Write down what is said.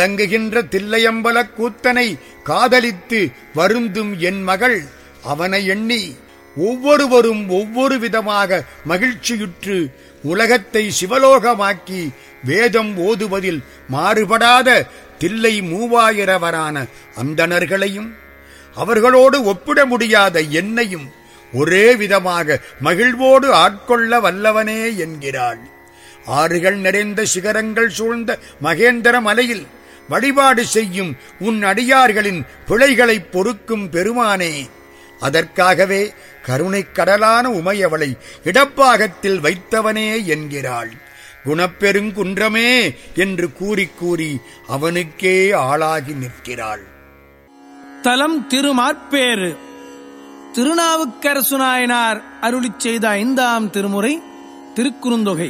தங்குகின்ற தில்லையம்பலக் கூத்தனை காதலித்து வருந்தும் என் மகள் அவனை எண்ணி ஒவ்வொருவரும் ஒவ்வொரு விதமாக மகிழ்ச்சியுற்று உலகத்தை சிவலோகமாக்கி வேதம் ஓதுவதில் மாறுபடாத தில்லை மூவாயிரவரான அந்தணர்களையும் அவர்களோடு ஒப்பிட முடியாத என்னையும் ஒரே விதமாக மகிழ்வோடு ஆட்கொள்ள வல்லவனே என்கிறாள் ஆறுகள் நிறைந்த சிகரங்கள் சூழ்ந்த மகேந்திர மலையில் வழிபாடு செய்யும் உன் அடியார்களின் பிழைகளைப் பொறுக்கும் பெருமானே அதற்காகவே கருணைக் கடலான உமையவளை இடப்பாகத்தில் வைத்தவனே என்கிறாள் குணப்பெருங்குன்றமே என்று கூறி கூறி அவனுக்கே ஆளாகி நிற்கிறாள் தலம் திருமாற்பேறு திருநாவுக்கரசு நாயனார் அருளிச் செய்த ஐந்தாம் திருமுறை திருக்குறுந்தொகை